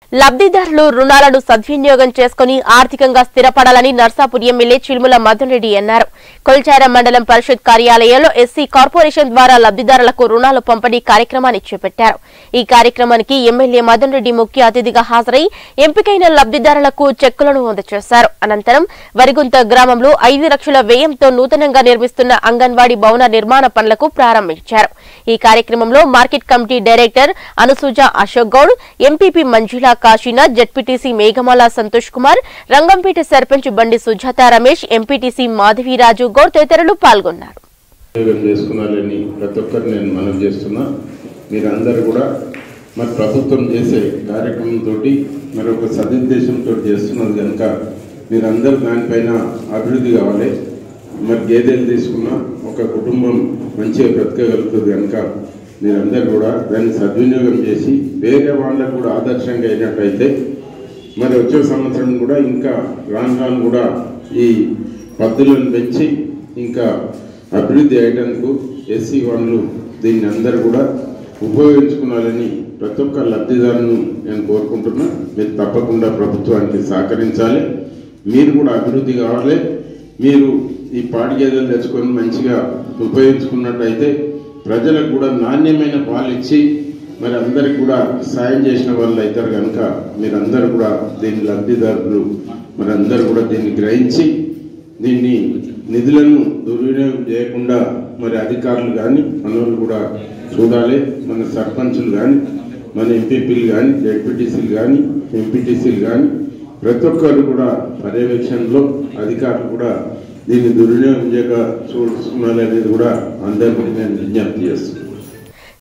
లబ్ధిదారులు రుణాలను సద్వినియోగం చేసుకుని ఆర్థికంగా స్థిరపడాలని నర్సాపూర్ ఎమ్మెల్యే చిల్ముల మదన్ రెడ్డి అన్నారు కొల్చార మండలం పరిషత్ కార్యాలయంలో ఎస్సీ కార్పొరేషన్ ద్వారా లబ్ధిదారులకు రుణాలు పంపిణీ కార్యక్రమాన్ని చేపట్టారు ఈ కార్యక్రమానికి ఎమ్మెల్యే మదన్ రెడ్డి ముఖ్య అతిథిగా హాజరై ఎంపికైన లబ్ధిదారులకు చెక్కులను అందజేశారు అనంతరం వరిగుంత గ్రామంలో ఐదు లక్షల వ్యయంతో నూతనంగా నిర్మిస్తున్న అంగన్వాడీ భవన నిర్మాణ పనులకు ప్రారంభించారు ఈ కార్యక్రమంలో market committee director Anusuja Ashok Goud MPP Manjula Kashinath ZPTC Meghamala Santosh Kumar Rangampet sarpanch Bandi Sujatha Ramesh MPTC Madhaviraju Goud తదితరులు పాల్గొన్నారు ఉపయోగం చేసుకున్నారని ప్రతి ఒక్కరు నేను మనం చేస్తున్నా మీరందరూ కూడా మరి ప్రభుత్వం చేసే కార్యక్రమంతో మరి ఒక సదుద్దేశంతో చేస్తున్నది కనుక మీరందరూ దానిపైన అభివృద్ధి కావాలి మరి గేదెలు తీసుకున్న ఒక కుటుంబం మంచిగా బ్రతకగలుగుతుంది కనుక మీరందరూ కూడా దాన్ని సద్వినియోగం చేసి వేరే వాళ్ళకు కూడా ఆదర్శంగా అయినట్టయితే మరి వచ్చే సంవత్సరం కూడా ఇంకా రాను రాను కూడా ఈ పద్ధతులను పెంచి ఇంకా అభివృద్ధి అయ్యేందుకు ఎస్సీ వాళ్ళు దీన్ని అందరూ కూడా ఉపయోగించుకోవాలని ప్రతి ఒక్క లబ్ధిదారును నేను కోరుకుంటున్నా మీరు తప్పకుండా ప్రభుత్వానికి సహకరించాలి మీరు కూడా అభివృద్ధి కావాలి మీరు ఈ పాడి గేదెలు తెచ్చుకొని మంచిగా ఉపయోగించుకున్నట్టయితే ప్రజలకు కూడా నాణ్యమైన పాలు ఇచ్చి మరి అందరికి కూడా సాయం చేసిన వాళ్ళు అవుతారు కనుక మీరందరూ కూడా దీని లబ్ధిదారులు మరి అందరూ కూడా దీన్ని గ్రహించి దీన్ని నిధులను దుర్వినియోగం చేయకుండా మరి అధికారులు కానీ మనోళ్ళు కూడా చూడాలి మన సర్పంచులు కానీ మన ఎంపీపీలు కానీ జడ్పీటీసీలు కానీ ఎంపీటీసీలు కానీ ప్రతి ఒక్కరు కూడా పర్యవేక్షణలో అధికారులు కూడా దీన్ని దుర్వినియోగం చేయక చూసుకున్నారనేది కూడా అందరికీ నేను విజ్ఞప్తి చేస్తున్నాను